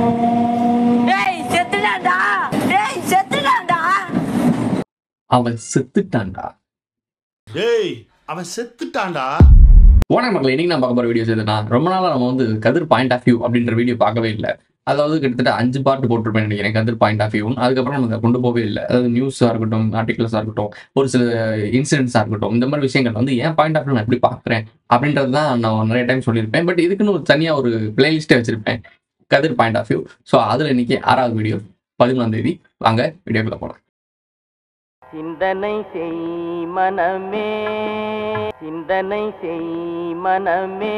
டேய் செத்துடான்டா டேய் செத்துடான்டா அவன் செத்துட்டான்டா டேய் அவன் செத்துட்டான்டா வணக்கம் மக்கள் இன்னைக்கு நான் பார்க்க போற வீடியோஸ் எதுனா ரொம்ப நாளா நம்ம வந்து கதிர் பாயிண்ட் ஆஃப் வியூ அப்படின்ற வீடியோ பார்க்கவே இல்லை அதாவது கிட்டத்தட்ட அஞ்சு பார்ட் போட்டிருப்பேன் நினைக்கிறேன் கதிர் பாயிண்ட் ஆஃப் வியூ அதுக்கப்புறம் நம்ம அதை கொண்டு போகவே இல்லை அதாவது நியூஸாக இருக்கட்டும் ஆர்டிகல்ஸாக இருக்கட்டும் ஒரு சில இன்சிடென்ட்ஸாக இருக்கட்டும் இந்த மாதிரி விஷயங்கள் வந்து ஏன் பாயிண்ட் ஆஃப் வியூ நான் எப்படி பார்க்குறேன் அப்படின்றது தான் நான் நிறைய டைம் சொல்லியிருப்பேன் பட் இதுக்குன்னு ஒரு தனியாக ஒரு பிளேலிஸ்ட்டே வச்சிருப்பேன் Kathir point of view so அதில் இன்னைக்கு ஆறாவது வீடியோ பதிமூணாம் தேதி வாங்க வீடியோக்குள்ள போகலாம் சிந்தனை செய் மனமே சிந்தனை செய் மனமே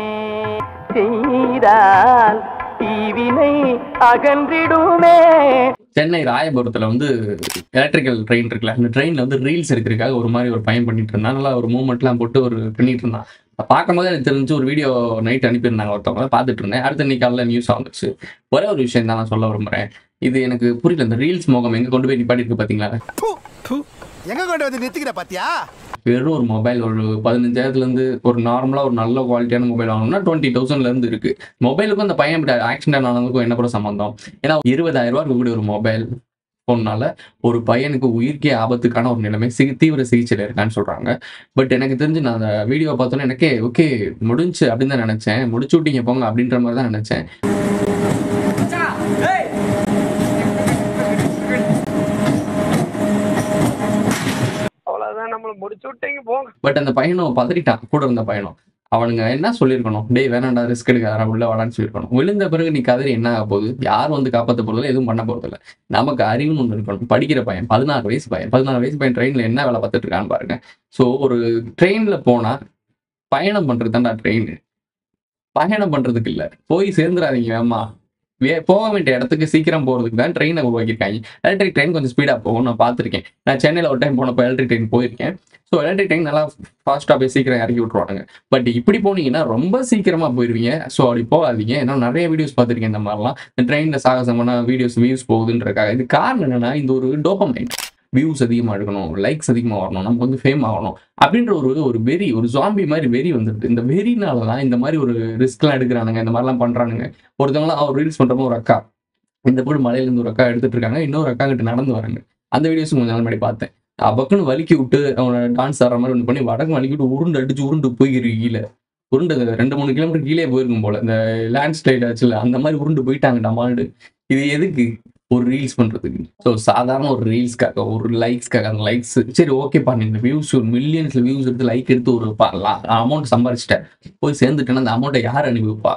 செய்தால் தீவினை அகன்றிடுமே சென்னை ராயபுரத்தில் வந்து எலக்ட்ரிக்கல் ட்ரெயின் இருக்குல்ல அந்த ட்ரெயினில் வந்து ரீல்ஸ் எடுக்கிறதுக்காக ஒரு மாதிரி ஒரு பையன் பண்ணிட்டு இருந்தான் நல்லா ஒரு மூமெண்ட்லாம் போட்டு ஒரு பண்ணிட்டு இருந்தான் அதை பார்க்கும்போது எனக்கு தெரிஞ்சு ஒரு வீடியோ நைட் அனுப்பியிருந்தாங்க ஒருத்தவங்க பார்த்துட்டு இருந்தேன் அடுத்த இன்னைக்கு காலையில் நியூஸ் வந்துச்சு ஒரே ஒரு விஷயம் தான் நான் சொல்ல விரும்புகிறேன் இது எனக்கு புரியல இந்த ரீல்ஸ் முகம் எங்கே கொண்டு போய் நிப்பாட்டிருக்கு பார்த்தீங்களா எங்க கொண்டு வந்து நிறுத்திக்கிற பாத்தியா வெறும் ஒரு மொபைல் ஒரு பதினஞ்சாயிரத்துலேருந்து ஒரு நார்மலாக ஒரு நல்ல குவாலிட்டியான மொபைல் வாங்கணும்னா டுவெண்ட்டி தௌசண்ட்லேருந்து இருக்கு மொபைலுக்கும் அந்த பையன் ஆக்சிடென்ட் ஆனதுக்கும் என்ன கூட சம்மந்தம் ஏன்னா இருபதாயிரம் ரூபா இருக்கக்கூடிய ஒரு மொபைல் ஃபோன்னால ஒரு பையனுக்கு உயிர்க்கே ஆபத்துக்கான ஒரு நிலைமை சிகி தீவிர சிகிச்சையில் இருக்கான்னு சொல்றாங்க பட் எனக்கு தெரிஞ்சு நான் அந்த வீடியோ பார்த்தோன்னே எனக்கே ஓகே முடிஞ்சு அப்படின்னு தான் நினைச்சேன் முடிச்சு விட்டீங்க போங்க அப்படின்ற மாதிரி தான் நினைச்சேன் அவ்வளவுதான் நம்மள முடிச்சு விட்டீங்க போங்க பட் அந்த பையனும் பதறிட்டான் கூட இருந்த பையனும் அவனுங்க என்ன சொல்லியிருக்கணும் டேய் வேணாண்டா ரிஸ்க் எடுக்காத உள்ள வாடான்னு சொல்லியிருக்கணும் விழுந்த பிறகு நீ கதறி என்ன ஆக போகுது யாரும் வந்து காப்பாற்ற போறதில்ல எதுவும் பண்ண போறதில்ல நமக்கு அறிவுன்னு ஒன்று இருக்கணும் படிக்கிற பையன் பதினாறு வயசு பையன் பதினாறு வயசு பையன் ட்ரெயினில் என்ன வேலை பார்த்துட்டு இருக்கான்னு பாருங்க ஸோ ஒரு ட்ரெயினில் போனால் பயணம் பண்ணுறது தான்டா ட்ரெயின் பயணம் பண்ணுறதுக்கு இல்லை போய் சேர்ந்துடாதீங்க வேமா வே போக வேண்டிய இடத்துக்கு சீக்கிரம் போகிறதுக்கு தான் ட்ரெயினை உருவாக்கியிருக்காங்க எலக்ட்ரிக் ட்ரெயின் கொஞ்சம் ஸ்பீடாக போகும் நான் பார்த்துருக்கேன் நான் சென்னையில் ஒரு டைம் போனப்போ எலக்ட்ரிக் ட்ரெயின் போயிருக்கேன் ஸோ எலக்ட்ரிக் ட்ரெயின் நல்லா ஃபாஸ்ட்டாக போய் சீக்கிரம் இறக்கி விட்ருவானுங்க பட் இப்படி போனீங்கன்னா ரொம்ப சீக்கிரமாக போயிருவீங்க ஸோ அப்படி போகாதீங்க ஏன்னா நிறைய வீடியோஸ் பார்த்துருக்கேன் இந்த மாதிரிலாம் இந்த ட்ரெயினில் சாகசமான வீடியோஸ் வியூஸ் போகுதுன்றக்காக இது காரணம் என்னன்னா இந்த ஒரு டோப்பமைன் வியூஸ் அதிகமாக எடுக்கணும் லைக்ஸ் அதிகமாக வரணும் நமக்கு வந்து ஃபேம் ஆகணும் அப்படின்ற ஒரு ஒரு வெறி ஒரு ஜாம்பி மாதிரி வெறி வந்துடுது இந்த வெறினால தான் இந்த மாதிரி ஒரு ரிஸ்க்லாம் எடுக்கிறானுங்க இந்த மாதிரிலாம் பண்ணுறானுங்க ஒருத்தவங்களாம் அவர் ரீல்ஸ் பண்ணுறப்போ ஒரு அக்கா இந்த போய் மலையிலேருந்து ஒரு அக்கா எடுத்துட்டு இருக்காங்க இன்னொரு அக்கா கிட்ட நடந்து வராங்க அந்த வீடியோஸ் கொஞ்சம் நாள் முன்னாடி பார்த்தேன் பக்குன்னு வலிக்கி விட்டு அவனை டான்ஸ் ஆடுற மாதிரி ஒன்று பண்ணி வடக்கு வலிக்கி விட்டு உருண்டு அடிச்சு உருண்டு போயிருக்கு கீழே உருண்டு ரெண்டு மூணு கிலோமீட்டர் கீழே போயிருக்கும் போல இந்த லேண்ட் ஸ்லைட் ஆச்சுல அந்த மாதிரி உருண்டு போயிட்டாங்க டமால்டு இது எதுக்கு ஒரு ரீல்ஸ் பண்றதுக்கு ஸோ சாதாரண ஒரு ரீல்ஸ்க்காக ஒரு லைக்ஸ்க்காக அந்த லைக்ஸ் சரி ஓகேப்பா நீ இந்த வியூஸ் ஒரு மில்லியன்ஸ்ல வியூஸ் எடுத்து லைக் எடுத்து ஒரு அமௌண்ட் சம்பாரிச்சிட்டேன் போய் சேர்ந்துட்டேன்னா அந்த அமௌண்ட்டை யார் அனுப்பிப்பா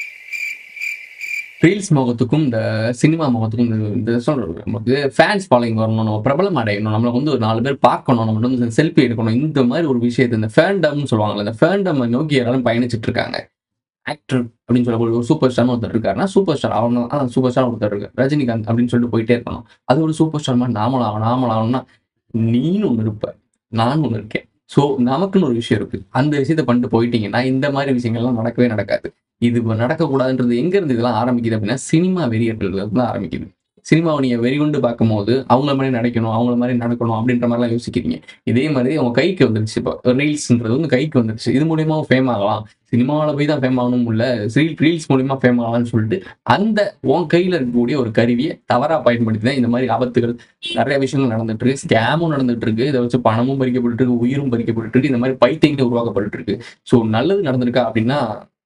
ரீல்ஸ் முகத்துக்கும் இந்த சினிமா முகத்துக்கும் இந்த இந்த சொல்றது நமக்கு ஃபேன்ஸ் ஃபாலோயிங் வரணும் நம்ம பிரபலம் அடையணும் நம்மளை வந்து ஒரு நாலு பேர் பார்க்கணும் நம்ம வந்து செல்ஃபி எடுக்கணும் இந்த மாதிரி ஒரு விஷயத்தை இந்த ஃபேண்டம்னு சொல்லுவாங்கல்ல இந்த ஃபேண்டம் நோக்கி எல்லாரும் பயணிச்சுட்டு இருக்காங்க ஆக்டர் அப்படின்னு சொல்லக்கூடிய ஒரு சூப்பர் ஸ்டார்னு ஒருத்தர் இருக்காருன்னா சூப்பர் ஸ்டார் அவங்க ஆ சூப்பர் ஸ்டார் ஒருத்தர் இருக்கு ரஜினிகாந்த் அப்படின்னு சொல்லிட்டு போயிட்டே இருக்கணும் அது ஒரு சூப்பர் ஸ்டார் மாதிரி நாமளும் ஆகணும் நாமளும் ஆகணும்னா நீன்னு ஒன்று இருப்ப நான் ஒன்று இருக்கேன் ஸோ நமக்குன்னு ஒரு விஷயம் இருக்கு அந்த விஷயத்தை பண்ணிட்டு போயிட்டீங்கன்னா இந்த மாதிரி விஷயங்கள்லாம் நடக்கவே நடக்காது இது இப்ப நடக்கக்கூடாதுன்றது எங்க இருந்து இதெல்லாம் ஆரம்பிக்குது அப்படின்னா சினிமா வெறியர்கள் தான் ஆரம்பிக்குது சினிமாவை நீங்க வெறிகுண்டு பார்க்கும்போது அவங்கள மாதிரி நடக்கணும் அவங்கள மாதிரி நடக்கணும் அப்படின்ற மாதிரிலாம் யோசிக்கிறீங்க இதே மாதிரி அவங்க கைக்கு வந்துருச்சு இப்போ ரீல்ஸ்ன்றது வந்து கைக்கு வந்துருச்சு இது மூலியமா ஃபேம் ஆகலாம் சினிமாவில் போய் தான் ஃபேம் ஆகணும் இல்ல ரீல்ஸ் மூலியமா ஃபேம் ஆகலாம்னு சொல்லிட்டு அந்த உன் கையில இருக்கக்கூடிய ஒரு கருவியை தவறா பயன்படுத்தி தான் இந்த மாதிரி ஆபத்துகள் நிறைய விஷயங்கள் நடந்துட்டு இருக்கு ஸ்கேமும் நடந்துட்டு இருக்கு இதை வச்சு பணமும் பறிக்கப்பட்டு இருக்கு உயிரும் பறிக்கப்பட்டு இருக்கு இந்த மாதிரி பைத்தியங்கள் உருவாக்கப்பட்டு இருக்கு ஸோ நல்லது நடந்திருக்கா அப்படின்னா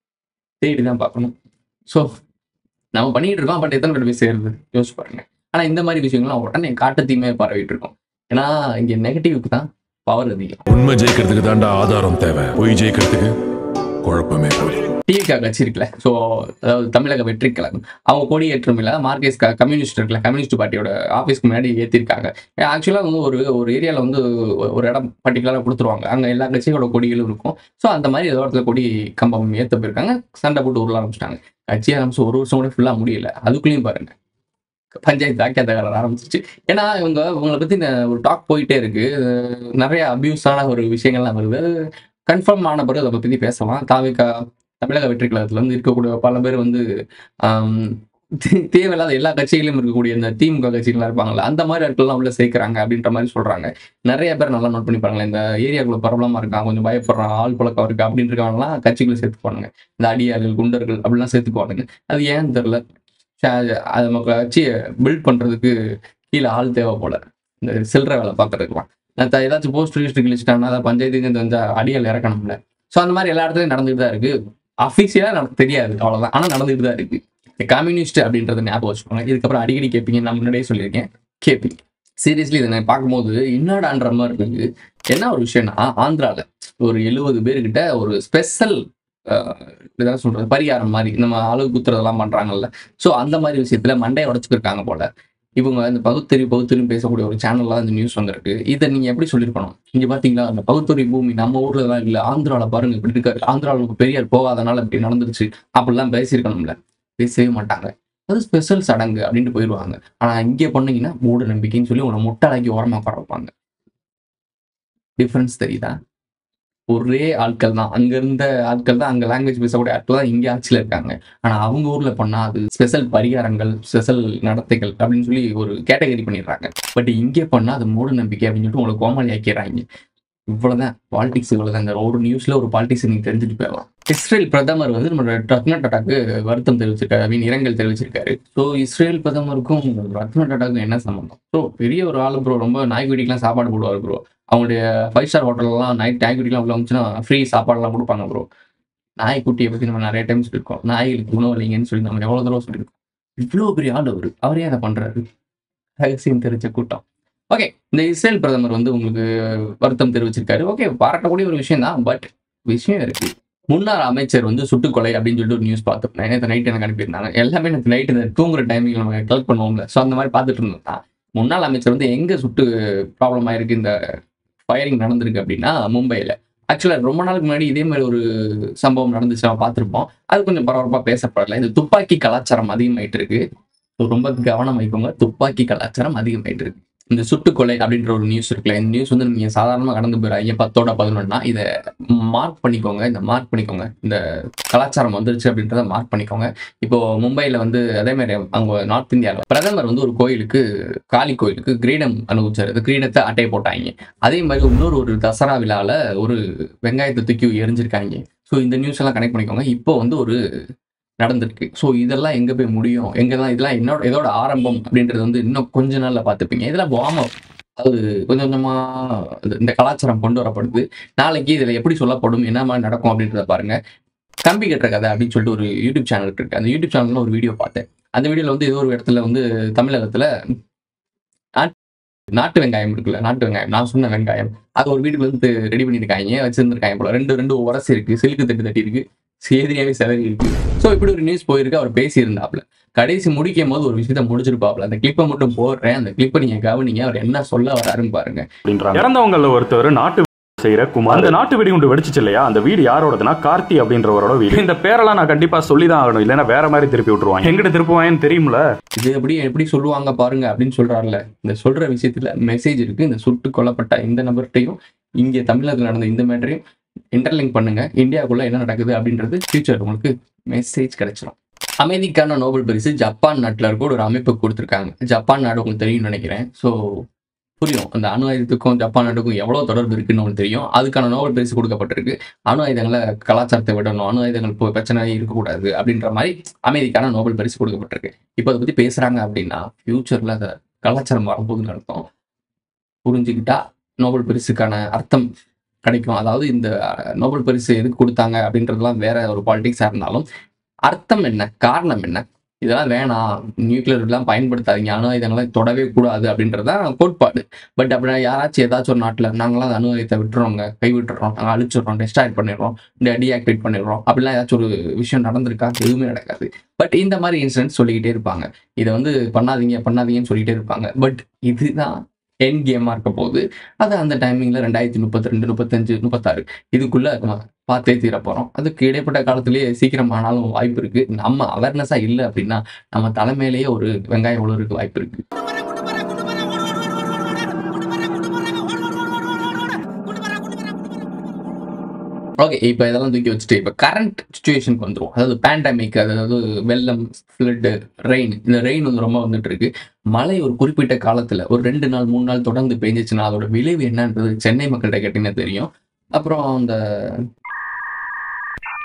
தேடி தான் பார்க்கணும் ஸோ நம்ம பண்ணிட்டு இருக்கோம் பட் எத்தனை பேர் போய் சேருது யோசிச்சு பாருங்க ஆனா இந்த மாதிரி விஷயங்கள்லாம் உடனே காட்டத்தையுமே பரவிட்டு இருக்கோம் ஏன்னா இங்க நெகட்டிவ்க்கு தான் பவர் அதிகம் உண்மை ஜெயிக்கிறதுக்கு தாண்டா ஆதாரம் தேவை பொய் ஜெயிக்கிறதுக்கு குழப்பமே போதும் டிஎக கட்சி இருக்குல்ல ஸோ அதாவது தமிழக வெற்றி கழகம் அவங்க கொடி ஏற்றும் இல்லை மார்க்கெஸ் க கம்யூனிஸ்ட் இருக்குல்ல கம்யூனிஸ்ட் பார்ட்டியோட ஆஃபீஸ்க்கு முன்னாடி ஏற்றிருக்காங்க ஆக்சுவலாக வந்து ஒரு ஒரு ஏரியாவில் வந்து ஒரு இடம் பர்டிகுலராக கொடுத்துருவாங்க அங்கே எல்லா கட்சியோட கொடிகளும் இருக்கும் ஸோ அந்த மாதிரி ஏதோ இடத்துல கொடி கம்பம் ஏற்ற போயிருக்காங்க சண்டை போட்டு உருள ஆரம்பிச்சிட்டாங்க கட்சி ஆரம்பிச்சு ஒரு வருஷம் கூட ஃபுல்லாக முடியல அதுக்குள்ளேயும் பாருங்க பஞ்சாயத்து தாக்கியத்தகாரர் ஆரம்பிச்சிச்சு ஏன்னா இவங்க இவங்களை பற்றி இந்த ஒரு டாக் போயிட்டே இருக்கு அஹ் நிறைய அபியூஸான ஒரு விஷயங்கள்லாம் வருது கன்ஃபார்ம் ஆன பிறகு அதை பற்றி பேசலாம் தாவிகா தமிழக வெற்றி கழகத்துல வந்து இருக்கக்கூடிய பல பேர் வந்து ஆம், தே- தேவையில்லாத எல்லா கட்சிகளிலும் இருக்கக்கூடிய இந்த திமுக கட்சிகள்லாம் இருப்பாங்கல்ல அந்த மாதிரி ஆட்கள்லாம் உள்ள சேர்க்குறாங்க அப்படின்ற மாதிரி சொல்றாங்க நிறைய பேர் நல்லா நோட் பண்ணி பாருங்களேன் இந்த ஏரியாக்குள்ள பிரபலமா இருக்கான் கொஞ்சம் பயப்படுறான் ஆள் பழக்கம் இருக்கு அப்படின்னு இருக்கவங்கலாம் கட்சிக்குள்ள சேர்த்துக்குவானுங்க இந்த அடியார்கள் குண்டர்கள் அப்படிலாம் சேர்த்துக்குவானுங்க அது ஏன்னு தெரியல ச- அதை மக்களை வச்சு பில்ட் பண்றதுக்கு கீழே ஆள் தேவை போல இந்த சில்லற வேலை பார்க்கறதுக்குலாம் நான் த- ஏதாச்சும் போஸ்ட் ரிஜிஸ்டர் கிழிச்சிட்டாங்கன்னா அதை பஞ்சாயத்துக்கு வந்து அடியால் இறக்கணும்ல ஸோ அந்த மாதிரி எல்லா இடத்துலையும் நடந்துட்டு தான் இருக்கு அஃபிஷியலாக எனக்கு தெரியாது அவ்வளோதான் ஆனால் நடந்துட்டு தான் இருக்கு கம்யூனிஸ்ட் அப்படின்றத ஞாபகம் வச்சுக்கோங்க இதுக்கப்புறம் அடிக்கடி கேட்பீங்க நான் முன்னாடியே சொல்லியிருக்கேன் கேட்பீங்க சீரியஸ்லி இதை நான் பார்க்கும்போது என்னடான்ற மாதிரி இருக்கு என்ன ஒரு விஷயம்னா ஆந்திரால ஒரு எழுபது பேர்கிட்ட ஒரு ஸ்பெஷல் இதான் சொல்றது பரிகாரம் மாதிரி நம்ம அளவு குத்துறதெல்லாம் பண்றாங்கல்ல ஸோ அந்த மாதிரி விஷயத்துல மண்டையை உடச்சுக்கிருக்காங்க போல இவங்க இந்த பகுத்தறிவு பகுத்தறிவு பேசக்கூடிய ஒரு சேனல்ல இந்த நியூஸ் வந்திருக்கு இதை நீங்க எப்படி சொல்லியிருக்கணும் இங்க பாத்தீங்களா அந்த பகுத்தறிவு பூமி நம்ம ஊர்ல தான் இல்ல ஆந்திரால பாருங்க இப்படி இருக்காரு ஆந்திராவுக்கு பெரியார் போகாதனால இப்படி நடந்துருச்சு அப்படிலாம் பேசியிருக்கணும்ல பேசவே மாட்டாங்க அது ஸ்பெஷல் சடங்கு அப்படின்ட்டு போயிடுவாங்க ஆனா இங்கே பண்ணீங்கன்னா மூட நம்பிக்கைன்னு சொல்லி உங்களை முட்டாளாக்கி ஓரமா உட்கார வைப்பாங்க டிஃப்ரென்ஸ் தெரியுதா ஒரே ஆட்கள் தான் அங்க இருந்த ஆட்கள் தான் அங்க லாங்குவேஜ் பேசக்கூடிய ஆட்கள் தான் இங்கே ஆட்சியில் இருக்காங்க ஆனா அவங்க ஊர்ல பண்ணா அது ஸ்பெஷல் பரிகாரங்கள் ஸ்பெஷல் நடத்தைகள் அப்படின்னு சொல்லி ஒரு கேட்டகரி பண்ணிடுறாங்க பட் இங்கே பண்ணா அது மூட நம்பிக்கை அப்படின்னு சொல்லிட்டு உங்களுக்கு கோமாளி ஆக்கிடுறாங்க இவ்வளவுதான் பாலிடிக்ஸ் இவ்வளவுதான் இந்த ஒரு நியூஸ்ல ஒரு பாலிடிக்ஸ் நீங்க தெரிஞ்சுட்டு போயிடலாம் இஸ்ரேல் பிரதமர் வந்து நம்ம ரத்னா டாட்டாக்கு வருத்தம் தெரிவிச்சிருக்காரு ஐ மீன் இரங்கல் தெரிவிச்சிருக்காரு ஸோ இஸ்ரேல் பிரதமருக்கும் ரத்னா டாட்டாக்கும் என்ன சம்பந்தம் ஸோ பெரிய ஒரு ஆளு ப்ரோ ரொம்ப நாய்க்குட்டிக்கெல்லாம் சாப்பாடு போடுவார் ப்ரோ அவங்களுடைய ஃபைவ் ஸ்டார் ஹோட்டல்லாம் நைட் நாய்க்குட்டிலாம் உள்ள வந்துச்சுன்னா ஃப்ரீ சாப்பாடுலாம் கொடுப்பாங்க ப்ரோ நாய்க்குட்டியை பற்றி நம்ம நிறைய டைம் சொல்லியிருக்கோம் நாய்களுக்கு உணவு இல்லைங்கன்னு சொல்லி நம்ம எவ்வளோ தடவை சொல்லியிருக்கோம் இவ்வளோ பெரிய ஆள் அவர் அவரே அதை பண்றாரு ரகசியம் தெரிஞ்ச கூட்டம் ஓகே இந்த இஸ்ரேல் பிரதமர் வந்து உங்களுக்கு வருத்தம் தெரிவிச்சிருக்காரு ஓகே பாராட்டக்கூடிய ஒரு விஷயம் தான் பட் விஷயம் இருக்கு முன்னாள் அமைச்சர் வந்து சுட்டுக்கொலை அப்படின்னு சொல்லிட்டு ஒரு நியூஸ் பார்த்தோம் நேற்று நைட் எனக்கு அனுப்பியிருந்தாங்க எல்லாமே நேற்று நைட் இந்த தூங்குற டைமிங் நம்ம கலெக்ட் பண்ணுவோம்ல ஸோ அந்த மாதிரி பார்த்துட்டு இருந்தோம் தான் முன்னாள் அமைச்சர் வந்து எங்க சுட்டு ப்ராப்ளம் ஆயிருக்கு இந்த ஃபயரிங் நடந்திருக்கு அப்படின்னா மும்பையில் ஆக்சுவலாக ரொம்ப நாளுக்கு முன்னாடி இதே மாதிரி ஒரு சம்பவம் நடந்துச்சு நம்ம பார்த்துருப்போம் அது கொஞ்சம் பரபரப்பாக பேசப்படல இந்த துப்பாக்கி கலாச்சாரம் அதிகமாயிட்டு இருக்கு So, ரொம்ப கவனம் வைக்கோங்க துப்பாக்கி கலாச்சாரம் அதிகமாயிட்டு இருக்கு இந்த சுட்டுக்கொலை அப்படின்ற ஒரு நியூஸ் இருக்குல்ல இந்த நியூஸ் வந்து நீங்க சாதாரணமாக கடந்து போயிடாங்க பத்தோட பதினொன்னா இதை மார்க் பண்ணிக்கோங்க இந்த மார்க் பண்ணிக்கோங்க இந்த கலாச்சாரம் வந்துருச்சு அப்படின்றத மார்க் பண்ணிக்கோங்க இப்போ மும்பையில் வந்து அதே மாதிரி அவங்க நார்த் இந்தியாவில் பிரதமர் வந்து ஒரு கோயிலுக்கு காளி கோயிலுக்கு கிரீடம் அனுபவிச்சார் இந்த கிரீடத்தை அட்டை போட்டாங்க அதே மாதிரி இன்னொரு ஒரு தசரா விழாவில் ஒரு வெங்காயத்தை தூக்கி எரிஞ்சிருக்காங்க ஸோ இந்த நியூஸ் எல்லாம் கனெக்ட் பண்ணிக்கோங்க இப்போ வந்து ஒரு நடந்திருக்கு ஸோ இதெல்லாம் எங்கே போய் முடியும் எங்கே தான் இதெல்லாம் என்னோட இதோட ஆரம்பம் அப்படின்றது வந்து இன்னும் கொஞ்ச நாளில் பார்த்துப்பீங்க இதெல்லாம் வார்ம் அப் அது கொஞ்சம் கொஞ்சமாக இந்த கலாச்சாரம் கொண்டு வரப்படுது நாளைக்கு இதில் எப்படி சொல்லப்படும் என்ன மாதிரி நடக்கும் அப்படின்றத பாருங்க கம்பி கட்டுற கதை அப்படின்னு சொல்லிட்டு ஒரு யூடியூப் சேனல் இருக்கு அந்த யூடியூப் சேனல்ல ஒரு வீடியோ பார்த்தேன் அந்த வீடியோவில் வந்து ஏதோ ஒரு இடத்துல வந்து தமிழகத்தில் நாட்டு வெங்காயம் இருக்குல்ல நாட்டு வெங்காயம் நான் சொன்ன வெங்காயம் அது ஒரு வீட்டுக்கு வந்து ரெடி பண்ணியிருக்காங்க வச்சிருந்திருக்காங்க போல ரெண்டு ரெண்டு உரசு இருக்கு சிலுக்கு தட்டு தட்டி இருக்கு சேதியாவே செதறி இருக்கு ஸோ இப்படி ஒரு நியூஸ் போயிருக்கு அவர் பேசியிருந்தாப்ல கடைசி முடிக்கும் போது ஒரு விஷயத்த முடிச்சிருப்பாப்ல அந்த கிளிப்பை மட்டும் போடுறேன் அந்த கிளிப்பை நீங்க கவனிங்க அவர் என்ன சொல்ல வராருன்னு பாருங்க அப்படின்றாங்க இறந்தவங்கல ஒருத்தர் நாட்டு செய்யற குமார் அந்த நாட்டு வெடிகுண்டு வெடிச்சிச்சு இல்லையா அந்த வீடு யாரோடதுன்னா கார்த்தி அப்படின்றவரோட வீடு இந்த பேரெல்லாம் நான் கண்டிப்பா சொல்லி தான் ஆகணும் இல்லைன்னா வேற மாதிரி திருப்பி விட்டுருவாங்க எங்கிட்ட திருப்புவாங்கன்னு தெரியும்ல இது எப்படி எப்படி சொல்லுவாங்க பாருங்க அப்படின்னு சொல்றாருல இந்த சொல்ற விஷயத்துல மெசேஜ் இருக்கு இந்த சுட்டு கொல்லப்பட்ட இந்த நபர்கிட்டையும் இங்க தமிழகத்தில் நடந்த இந்த மேட்டரையும் இன்டர்லிங்க் பண்ணுங்க இந்தியாவுக்குள்ள என்ன நடக்குது அப்படின்றது ஃபியூச்சர் உங்களுக்கு மெசேஜ் கிடைச்சிரும் அமைதிக்கான நோபல் பரிசு ஜப்பான் நாட்டில் இருக்க ஒரு அமைப்பு கொடுத்துருக்காங்க ஜப்பான் நாடு உங்களுக்கு தெரியும்னு நினைக்கிறேன் ஸோ புரியும் அந்த அணு ஆயுதத்துக்கும் ஜப்பான் நாட்டுக்கும் எவ்வளோ தொடர்பு இருக்குன்னு உங்களுக்கு தெரியும் அதுக்கான நோபல் பரிசு கொடுக்கப்பட்டிருக்கு அணு ஆயுதங்களை கலாச்சாரத்தை விடணும் அணு ஆயுதங்கள் இப்போ பிரச்சனை இருக்கக்கூடாது அப்படின்ற மாதிரி அமைதிக்கான நோபல் பரிசு கொடுக்கப்பட்டிருக்கு இப்போ அதை பற்றி பேசுகிறாங்க அப்படின்னா ஃப்யூச்சரில் அந்த கலாச்சாரம் வரும்போதுன்னு அர்த்தம் புரிஞ்சுக்கிட்டா நோபல் பரிசுக்கான அர்த்தம் கிடைக்கும் அதாவது இந்த அஹ், நோபல் பரிசு எதுக்கு கொடுத்தாங்க அப்படின்றதுலாம் வேற ஒரு பாலிடிக்ஸாக இருந்தாலும் அர்த்தம் என்ன காரணம் என்ன இதெல்லாம் வேணாம் நியூக்ளியர் எல்லாம் பயன்படுத்தாதீங்க அணு ஆயுதங்களை தொடவே கூடாது அப்படின்றது தான் கோட்பாடு பட் அப்படி யாராச்சும் ஏதாச்சும் ஒரு நாட்டில் நாங்களாம் அந்த அணு ஆயுதத்தை விட்டுறோங்க கை விட்டுறோம் நாங்கள் அழிச்சிடுறோம் டெஸ்டாய்ட் பண்ணிடுறோம் டீஆக்டிவேட் பண்ணிடுறோம் அப்படிலாம் ஏதாச்சும் ஒரு விஷயம் நடந்திருக்கா எதுவுமே நடக்காது பட் இந்த மாதிரி இன்சிடென்ட் சொல்லிக்கிட்டே இருப்பாங்க இதை வந்து பண்ணாதீங்க பண்ணாதீங்கன்னு சொல்லிக்கிட்டே இருப்பாங்க பட் இதுதான் என் கேமாக இருக்க போகுது அது அந்த டைமிங்கில் ரெண்டாயிரத்தி முப்பத்தி ரெண்டு முப்பத்தஞ்சு முப்பத்தாறு இதுக்குள்ள நம்ம பார்த்தே தீர போகிறோம் அதுக்கு இடைப்பட்ட காலத்திலேயே சீக்கிரம் ஆனாலும் வாய்ப்பு இருக்கு நம்ம அவேர்னஸாக இல்லை அப்படின்னா நம்ம தலைமையிலேயே ஒரு வெங்காயம் உழவுக்கு வாய்ப்பு இருக்கு ஓகே இப்போ இதெல்லாம் தூக்கி வச்சுட்டு இப்போ கரண்ட் சுச்சுவேஷனுக்கு வந்துரும் அதாவது பேண்டமிக் அதாவது வெள்ளம் ஃப்ளட்டு ரெயின் இந்த ரெயின் வந்து ரொம்ப வந்துட்டு இருக்கு மழை ஒரு குறிப்பிட்ட காலத்தில் ஒரு ரெண்டு நாள் மூணு நாள் தொடர்ந்து பெஞ்சிச்சுன்னா அதோட விளைவு என்னன்றது சென்னை மக்கள்கிட்ட கேட்டீங்கன்னா தெரியும் அப்புறம் அந்த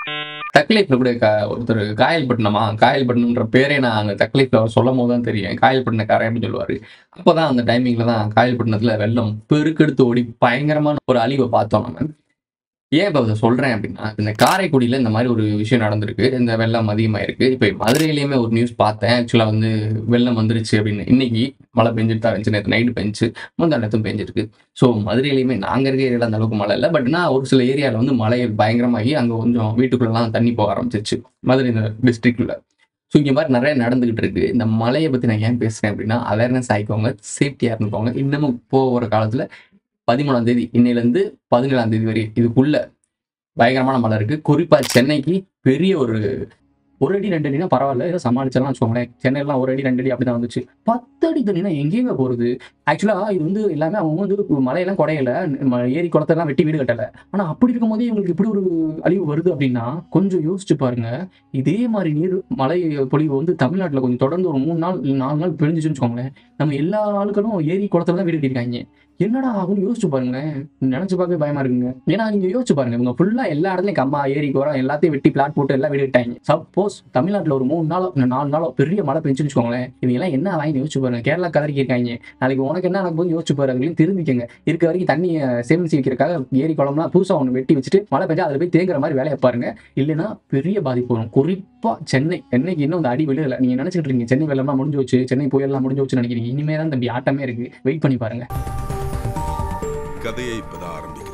தக்லீஃப்ல கூட கா- ஒருத்தர் காயல்பட்டினமா காயல்பட்டினம்ன்ற பேரே நான் அங்கே தக்லீஃப்ல அவர் சொல்லும் போது தான் தெரியும் காயல்பட்டினக்காரன் அப்படின்னு சொல்லுவாரு அப்போதான் அந்த டைமிங்ல தான் காயல்பட்டினத்துல வெள்ளம் பெருக்கெடுத்து ஓடி பயங்கரமான ஒரு அழிவை பார்த்தோம் நம்ம ஏன் இப்போ இதை சொல்றேன் அப்படின்னா இந்த காரைக்குடியில இந்த மாதிரி ஒரு விஷயம் நடந்திருக்கு இந்த வெள்ளம் அதிகமாயிருக்கு இப்போ மதுரையிலயுமே ஒரு நியூஸ் பார்த்தேன் ஆக்சுவலா வந்து வெள்ளம் வந்துருச்சு அப்படின்னு இன்னைக்கு மழை பெஞ்சிட்டு தான் இருந்துச்சு நேற்று நைட்டு பெஞ்சு முந்தா நேரத்தும் பெஞ்சிருக்கு ஸோ மதுரையிலையுமே நாங்கள் இருக்க ஏரியாவில் அந்த அளவுக்கு மழை இல்லை பட் நான் ஒரு சில ஏரியாவில் வந்து மழை பயங்கரமாகி அங்கே கொஞ்சம் வீட்டுக்குள்ளெல்லாம் தண்ணி போக ஆரம்பிச்சிருச்சு மதுரை இந்த டிஸ்ட்ரிக்ட்ல ஸோ இங்கே மாதிரி நிறைய நடந்துகிட்டு இருக்கு இந்த மழையை பற்றி நான் ஏன் பேசுகிறேன் அப்படின்னா அவேர்னஸ் ஆகிக்கோங்க சேஃப்டியாக இருந்துக்கோங்க இன்னமும் போகிற காலத்தில் பதிமூணாம் தேதி இன்னையிலேருந்து பதினேழாம் தேதி வரை இதுக்குள்ள பயங்கரமான மழை இருக்கு குறிப்பாக சென்னைக்கு பெரிய ஒரு ஒரு அடி ரெண்டு அடினா பரவாயில்ல ஏதோ சமாளிச்சிடலாம் வச்சுக்கோங்களேன் சென்னையெல்லாம் ஒரு அடி ரெண்டு அடி அப்படிதான் வந்துச்சு பத்து அடி தண்ணினா எங்கேங்க போறது ஆக்சுவலா இது வந்து எல்லாமே அவங்க வந்து மலையெல்லாம் குடையல ம- ஏரி குளத்தெல்லாம் வெட்டி வீடு கட்டல ஆனா அப்படி இருக்கும்போதே இவங்களுக்கு இப்படி ஒரு அழிவு வருது அப்படின்னா கொஞ்சம் யோசிச்சு பாருங்க இதே மாதிரி நீர் மழை பொழிவு வந்து தமிழ்நாட்டுல கொஞ்சம் தொடர்ந்து ஒரு மூணு நாள் இல்ல நாலு நாள் பெஞ்சிச்சுன்னு வச்சுக்கோங்களேன் நம்ம எல்லா ஆளுக்களும் ஏரி குளத்துல தான் வீடு கட்டிருக்காங்க என்னடா ஆகும்னு யோசிச்சு பாருங்களேன் நினைச்சு பார்க்கவே பயமா இருக்குங்க ஏன்னா நீங்க யோசிச்சு பாருங்க இவங்க ஃபுல்லா எல்லா இடத்துலயும் கம்மா ஏரி குரம் எல்லாத்தையும் வெட்டி பிளாட் போட்டு எல்லாம் வீடு கட்டாங்க சப்போஸ் தமிழ்நாட்டுல ஒரு மூணு நாளோ இல்ல நாலு நாளோ பெரிய மழை பெஞ்சுன்னு வச்சுக்கோங்களேன் இவங்க எல்லாம் என்ன வாங்கி யோசிச்சு பாருங்க கேரளா கதறிக்கி இருக்காங்க நாளைக்கு உனக்கு என்ன நடக்கும் போது யோசிச்சு பாரு அதுலையும் திரும்பிக்கங்க இருக்க வரைக்கும் தண்ணியை சேமிச்சு வைக்கிறதுக்காக ஏரி குளம்லாம் புதுசா ஒன்று வெட்டி வச்சுட்டு மழை பெஞ்சா அதில் போய் தேங்குற மாதிரி வேலையை பாருங்க இல்லைன்னா பெரிய பாதிப்பு வரும் குறிப்பா சென்னை என்னைக்கு இன்னும் அந்த அடி விழுகல நீங்க நினைச்சிட்டு இருக்கீங்க சென்னை வெள்ளம்லாம் முடிஞ்சு வச்சு சென்னை புயல்லாம் முடிஞ்சு வச்சு நினைக்கிறீங்க இனிமே தான் தம்பி ஆட்டமே இருக்கு வெயிட் பண்ணி பாருங்க கதையை இப்பதான் ஆரம்பிக்குது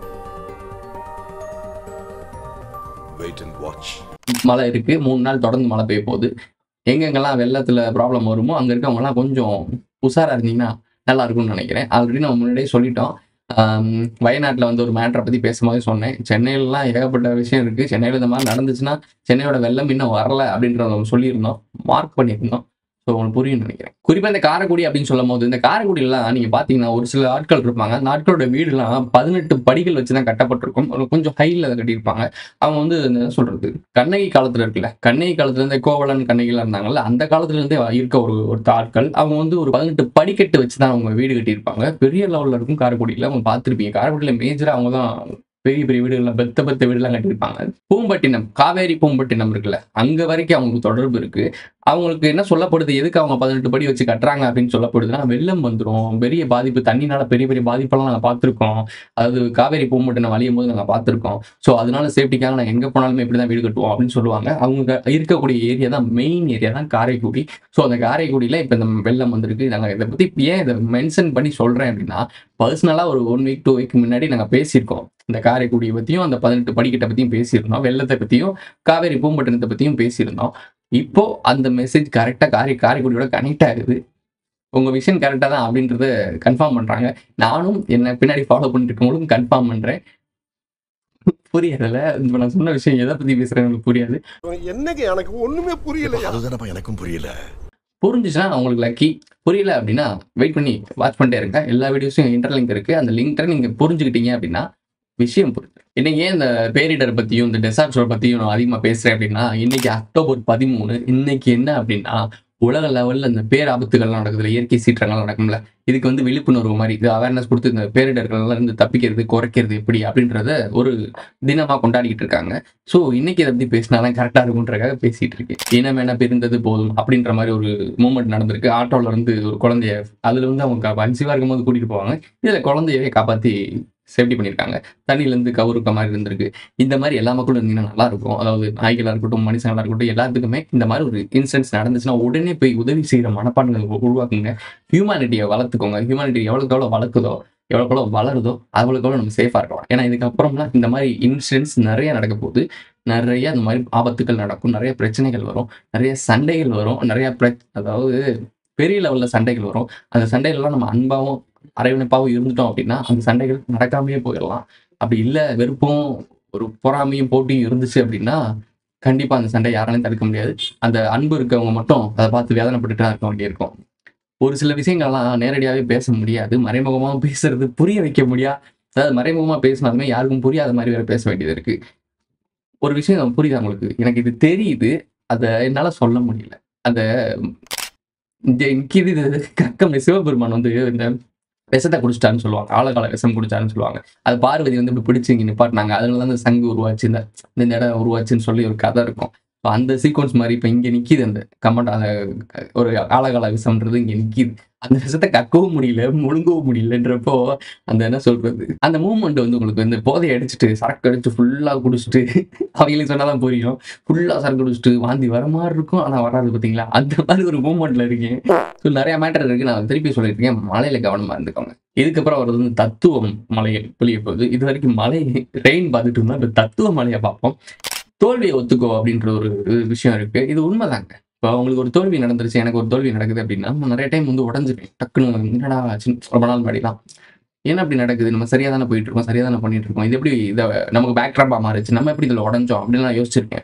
வெயிட் அண்ட் வாட்ச் மழை இருக்கு மூணு நாள் தொடர்ந்து மழை பெய்ய போகுது எங்கெங்கெல்லாம் வெள்ளத்துல ப்ராப்ளம் வருமோ அங்க இருக்கவங்கலாம் கொஞ்சம் உஷாரா இருந்தீங்கன்னா நல்லா இருக்கும்னு நினைக்கிறேன் ஆல்ரெடி நம்ம முன்னாடியே சொல்லிட்டோம் ஆம், வயநாட்டுல வந்து ஒரு மேட்டரை பத்தி பேசும்போது சொன்னேன் சென்னையிலலாம் ஏகப்பட்ட விஷயம் இருக்கு சென்னையில இந்த மாதிரி நடந்துச்சுன்னா சென்னையோட வெள்ளம் இன்னும் வரல அப்படின்றத நம்ம சொல்லியிருந்தோம் மார்க் பண்ணியிருந்தோம் ஸோ உங்களுக்கு புரியும் நினைக்கிறேன் குறிப்பா இந்த காரைக்குடி அப்படின்னு சொல்லும் போது இந்த காரைக்குடியெல்லாம் நீங்க பாத்தீங்கன்னா ஒரு சில ஆட்கள் இருப்பாங்க அந்த ஆட்களோட வீடுலாம் பதினெட்டு படிகள் வச்சு தான் கட்டப்பட்டிருக்கும் ஒரு கொஞ்சம் ஹைல கட்டியிருப்பாங்க அவங்க வந்து என்ன சொல்றது கண்ணகி காலத்துல இருக்குல்ல கண்ணகி காலத்துல இருந்தே கோவலன் கண்ணகிலாம் இருந்தாங்கல்ல அந்த காலத்துல இருந்தே இருக்க ஒரு ஒரு ஆட்கள் அவங்க வந்து ஒரு பதினெட்டு படிக்கட்டு வச்சு தான் அவங்க வீடு கட்டியிருப்பாங்க பெரிய லெவல்ல இருக்கும் காரைக்குடியில அவங்க பார்த்திருப்பீங்க காரைக்குடியில மேஜரா அவங்க தான் பெரிய பெரிய வீடுகள்லாம் பெத்த பெத்த வீடுலாம் கட்டியிருப்பாங்க பூம்பட்டினம் காவேரி பூம்பட்டினம் இருக்குல்ல அங்க வரைக்கும் அவங்களுக்கு தொடர்பு இருக்கு அவங்களுக்கு என்ன சொல்லப்படுது எதுக்கு அவங்க பதினெட்டு படி வச்சு கட்டுறாங்க அப்படின்னு சொல்லப்படுதுன்னா வெள்ளம் வந்துடும் பெரிய பாதிப்பு தண்ணினால பெரிய பெரிய பாதிப்பெல்லாம் நாங்கள் பார்த்துருக்கோம் அதாவது காவேரி பூம்பட்டினம் வழியும் போது நாங்கள் பார்த்துருக்கோம் ஸோ அதனால சேஃப்டிக்காக நான் எங்கே போனாலுமே இப்படி தான் வீடு கட்டுவோம் அப்படின்னு சொல்லுவாங்க அவங்க இருக்கக்கூடிய ஏரியா தான் மெயின் ஏரியா தான் காரைக்குடி ஸோ அந்த காரைக்குடியில் இப்போ இந்த வெள்ளம் வந்திருக்கு நாங்கள் இதை பற்றி ஏன் இதை மென்ஷன் பண்ணி சொல்கிறேன் அப்படின்னா பர்சனலாக ஒரு ஒன் வீக் டூ வீக் முன்னாடி நாங்கள் பேசியிருக்கோம் இந்த காரைக்குடியை பற்றியும் அந்த பதினெட்டு படிக்கட்டை பற்றியும் பேசியிருந்தோம் வெள்ளத்தை பற்றியும் காவேரி பூம்பட்டினத்தை பற்றியும் பேசியிருந்தோம் இப்போ அந்த மெசேஜ் கரெக்டாக காரை காரைக்குடியோட கனெக்ட் ஆகுது உங்க விஷன் கரெக்டாக தான் அப்படின்றத கன்ஃபார்ம் பண்றாங்க நானும் என்ன பின்னாடி ஃபாலோ பண்ணிட்டு இருக்கவங்களும் கன்ஃபார்ம் பண்றேன் புரியல இப்ப நான் சொன்ன விஷயம் எதை பத்தி பேசுறேன்னு எனக்கு புரியாது என்னங்க எனக்கு ஒண்ணுமே புரியல அதுதானப்பா எனக்கும் புரியல புரிஞ்சுச்சுன்னா உங்களுக்கு லக்கி புரியல அப்படின்னா வெயிட் பண்ணி வாட்ச் பண்ணிட்டே இருங்க எல்லா வீடியோஸும் இன்டர்லிங்க் இருக்கு அந்த லிங்க்ல நீங்க புரிஞ்சுக்கிட்டீங்க அப்படின்னா விஷயம் புரியுது இன்னைக்கு ஏன் இந்த பேரிடர் பத்தியும் இந்த டெசாஸ்டர் பத்தியும் நான் அதிகமா பேசுறேன் அப்படின்னா இன்னைக்கு அக்டோபர் பதிமூணு இன்னைக்கு என்ன அப்படின்னா உலக லெவல்ல இந்த பேராபத்துகள்லாம் நடக்குதுல இயற்கை சீற்றங்கள் நடக்கும்ல இதுக்கு வந்து விழிப்புணர்வு மாதிரி இது அவேர்னஸ் கொடுத்து இந்த பேரிடர்கள்ல இருந்து தப்பிக்கிறது குறைக்கிறது எப்படி அப்படின்றத ஒரு தினமா கொண்டாடிக்கிட்டு இருக்காங்க ஸோ இன்னைக்கு இதை பத்தி பேசினாதான் கரெக்டா இருக்குன்றக்காக பேசிட்டு இருக்கேன் இனம் என பிரிந்தது போதும் அப்படின்ற மாதிரி ஒரு மூமெண்ட் நடந்திருக்கு ஆட்டோல இருந்து ஒரு குழந்தைய அதுல வந்து அவங்க கன்சீவா இருக்கும்போது கூட்டிட்டு போவாங்க இதுல குழந்தையவே காப்பாத்தி சேஃப்டி பண்ணியிருக்காங்க தண்ணியில இருந்து கவுருக்க மாதிரி இருந்திருக்கு இந்த மாதிரி எல்லா மக்களும் இருந்தீங்கன்னா நல்லா இருக்கும் அதாவது நாய்களா இருக்கட்டும் மனுஷங்களா இருக்கட்டும் எல்லாத்துக்குமே இந்த மாதிரி ஒரு இன்சிடென்ட்ஸ் நடந்துச்சுன்னா உடனே போய் உதவி செய்யற மனப்பான்மை உருவாக்குங்க ஹியூமானிட்டியை வளர்த்துக்கோங்க ஹியூமானிட்டி எவ்வளோக்கு எவ்வளோ வளர்க்குதோ எவ்வளோக்கு எவ்வளோ வளருதோ அவ்வளோக்கு எவ்வளோ நம்ம சேஃபாக இருக்கலாம் ஏன்னா இதுக்கப்புறம்லாம் இந்த மாதிரி இன்சிடென்ட்ஸ் நிறைய நடக்க போகுது நிறைய இந்த மாதிரி ஆபத்துகள் நடக்கும் நிறைய பிரச்சனைகள் வரும் நிறைய சண்டைகள் வரும் நிறைய பிர அதாவது பெரிய லெவலில் சண்டைகள் வரும் அந்த சண்டைகள்லாம் நம்ம அன்பாகவும் அரவணைப்பாகவும் இருந்துட்டோம் அப்படின்னா அந்த சண்டைகள் நடக்காமையே போயிடலாம் அப்படி இல்லை வெறுப்பும் ஒரு பொறாமையும் போட்டியும் இருந்துச்சு அப்படின்னா கண்டிப்பா அந்த சண்டை யாராலையும் தடுக்க முடியாது அந்த அன்பு இருக்கவங்க மட்டும் அதை பார்த்து வேதனைப்பட்டுட்டு தான் இருக்க வேண்டியிருக்கும் ஒரு சில விஷயங்கள்லாம் நேரடியாகவே பேச முடியாது மறைமுகமாக பேசுறது புரிய வைக்க முடியாது அதாவது மறைமுகமாக பேசினாலுமே யாருக்கும் புரியாத மாதிரி வேற பேச வேண்டியது இருக்கு ஒரு விஷயம் புரியுதா உங்களுக்கு எனக்கு இது தெரியுது அதை என்னால சொல்ல முடியல அந்த இந்த இது கக்கம் சிவபெருமான் வந்து இந்த விஷத்தை குடிச்சிட்டாருன்னு சொல்லுவாங்க ஆழகால விஷம் குடிச்சாருன்னு சொல்லுவாங்க அது பார்வதி வந்து இப்படி பிடிச்சி இங்கே நிப்பாட்டினாங்க அதனால தான் இந்த சங்கு உருவாச்சு இந்த இந்த இடம் உருவாச்சுன்னு சொல்லி ஒரு கதை இருக்கும் ஸோ அந்த சீக்வன்ஸ் மாதிரி இப்போ இங்கே நிற்கிது அந்த கமெண்ட் அந்த ஒரு ஆழகால விஷம்ன்றது இங்கே நிற்கிது அந்த விஷத்தை கக்கவும் முடியல முழுங்கவும் முடியலன்றப்போ அந்த என்ன சொல்றது அந்த மூமெண்ட் வந்து உங்களுக்கு வந்து போதையை அடிச்சுட்டு சரக்கு அடிச்சு ஃபுல்லாக குடிச்சிட்டு அவங்களுக்கு சொன்னாதான் புரியும் ஃபுல்லாக சரக்கு குடிச்சிட்டு வாந்தி வர மாதிரி இருக்கும் ஆனால் வராது பார்த்தீங்களா அந்த மாதிரி ஒரு மூமெண்ட்ல இருக்கேன் ஸோ நிறைய மேட்டர் இருக்கு நான் திருப்பி சொல்லியிருக்கேன் மலையில கவனமா இருந்துக்கோங்க இதுக்கப்புறம் வருது வந்து தத்துவம் மலையில் புளிய போகுது இது வரைக்கும் மலை ரெயின் பார்த்துட்டு இருந்தா இப்போ தத்துவ மலையை பார்ப்போம் தோல்வியை ஒத்துக்கோ அப்படின்ற ஒரு விஷயம் இருக்கு இது உண்மைதாங்க இப்போ உங்களுக்கு ஒரு தோல்வி நடந்துருச்சு எனக்கு ஒரு தோல்வி நடக்குது அப்படின்னா நான் நிறைய டைம் வந்து உடஞ்சிருவேன் டக்குன்னு என்னடா ஆச்சுன்னு ரொம்ப நாள் முன்னாடிலாம் ஏன் அப்படி நடக்குது நம்ம சரியா தானே போயிட்டு இருக்கோம் சரியா தானே பண்ணிட்டு இருக்கோம் இது எப்படி இதை நமக்கு பேக்ட்ராப்பா மாறிச்சு நம்ம எப்படி இதில் உடஞ்சோம் அப்படின்னு நான் யோசிச்சிருக்கேன்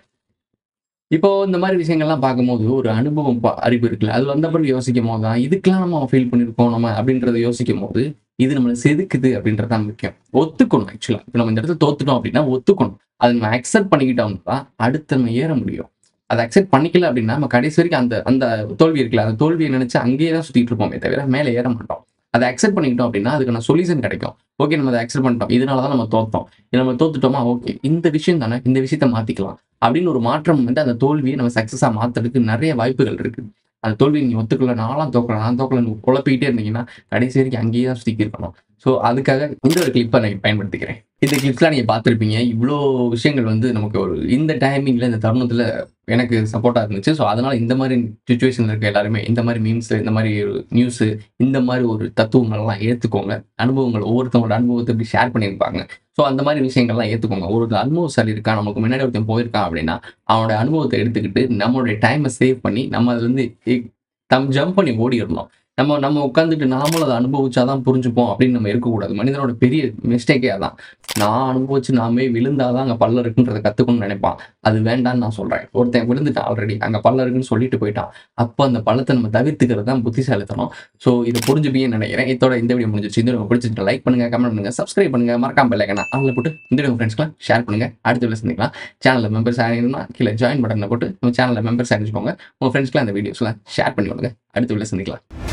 இப்போ இந்த மாதிரி விஷயங்கள்லாம் பார்க்கும்போது ஒரு அனுபவம் பா- அறிவு இருக்குல்ல அது வந்த பிறகு யோசிக்கும் போது தான் இதுக்கெல்லாம் நம்ம ஃபீல் பண்ணியிருக்கோம் நம்ம அப்படின்றத யோசிக்கும் போது இது நம்மளை செதுக்குது அப்படின்றது தான் முக்கியம் ஒத்துக்கணும் ஆக்சுவலாக இப்போ நம்ம இந்த இடத்துல தோத்துட்டோம் அப்படின்னா ஒத்துக்கணும் அதை நம்ம அக்செப்ட் பண்ணிக்கிட்டோம்னா தான் அடுத்து நம்ம ஏற முடியும் அதை அக்செப்ட் பண்ணிக்கல அப்படின்னா நம்ம கடைசி வரைக்கும் அந்த அந்த தோல்வி இருக்குல்ல அந்த தோல்வியை நினைச்சு அங்கேயே தான் சுத்திட்டு இருப்போமே தவிர மேலே ஏற மாட்டோம் அதை அக்செப்ட் பண்ணிக்கிட்டோம் அப்படின்னா அதுக்கான சொல்யூஷன் கிடைக்கும் ஓகே நம்ம அதை அக்செப்ட் பண்ணிட்டோம் இதனால தான் நம்ம தோத்தோம் இது நம்ம தோத்துட்டோமா ஓகே இந்த விஷயம் தானே இந்த விஷயத்த மாத்திக்கலாம் அப்படின்னு ஒரு மாற்றம் வந்து அந்த தோல்வியை நம்ம சக்ஸஸாக மாத்துறதுக்கு நிறைய வாய்ப்புகள் இருக்கு அந்த தோல்வியை நீ ஒத்துக்கல நான்லாம் தோக்கல நான் தோக்கல நீ குழப்பிக்கிட்டே இருந்தீங்கன்னா கடைசி வரைக்கும் அங்கேயே தான் சுத்திக்கி இருக்கணும் ஸோ அதுக்காக இந்த ஒரு கிளிப்பை நான் பயன்படுத்திக்கிறேன் இந்த கிளிப்ஸ்லாம் நீங்கள் பார்த்துருப்பீங்க இவ்வளோ விஷயங்கள் வந்து நமக்கு ஒரு இந்த டைமிங்கில் இந்த தருணத்தில் எனக்கு சப்போர்ட்டாக இருந்துச்சு ஸோ அதனால் இந்த மாதிரி சுச்சுவேஷனில் இருக்க எல்லாருமே இந்த மாதிரி மீம்ஸ் இந்த மாதிரி நியூஸு இந்த மாதிரி ஒரு தத்துவங்கள்லாம் ஏற்றுக்கோங்க அனுபவங்கள் ஒவ்வொருத்தவங்களோட அனுபவத்தை இப்படி ஷேர் பண்ணியிருப்பாங்க ஸோ அந்த மாதிரி விஷயங்கள்லாம் ஏற்றுக்கோங்க ஒரு அனுபவசாலி இருக்கான் நமக்கு முன்னாடி ஒருத்தன் போயிருக்கான் அப்படின்னா அவனோட அனுபவத்தை எடுத்துக்கிட்டு நம்மளுடைய டைமை சேவ் பண்ணி நம்ம அது வந்து தம் ஜம்ப் பண்ணி ஓடிடணும் நம்ம நம்ம உட்காந்துட்டு நாமளும் அதை அனுபவிச்சாதான் புரிஞ்சுப்போம் அப்படின்னு நம்ம இருக்கக்கூடாது மனிதனோட பெரிய மிஸ்டேக்கே அதான் நான் அனுபவிச்சு நாமே விழுந்தாதான் அங்கே பல்ல இருக்குன்றதை கற்றுக்கணும்னு நினைப்பான் அது வேண்டாம்னு நான் சொல்கிறேன் ஒருத்தன் விழுந்துட்டான் ஆல்ரெடி அங்கே பல்ல இருக்குன்னு சொல்லிட்டு போயிட்டான் அப்போ அந்த பள்ளத்தை நம்ம தவிர்த்துக்கிறது தான் புத்திசாலித்தனம் ஸோ இதை புரிஞ்சுப்பீங்கன்னு நினைக்கிறேன் இதோட இந்த வீடியோ முடிஞ்சிச்சு இந்த வீடியோ பிடிச்சிட்டு லைக் பண்ணுங்க கமெண்ட் பண்ணுங்க சப்ஸ்கிரைப் பண்ணுங்க மறக்காம பெல்லைக்கனா அதில் போட்டு இந்த வீடியோ ஃப்ரெண்ட்ஸ்க்குலாம் ஷேர் பண்ணுங்க அடுத்த வீடியோ சந்திக்கலாம் சேனலில் மெம்பர்ஸ் ஆகிருந்தா கீழே ஜாயின் பட்டனை போட்டு நம்ம சேனலில் மெம்பர்ஸ் ஆகிச்சுக்கோங்க உங்கள் ஃப்ரெண்ட்ஸ்க்குலாம் இந்த வீடியோஸ்லாம் ஷேர் பண்ணி விடுங்க அடுத்த வீடியோ சந்திக்கலாம்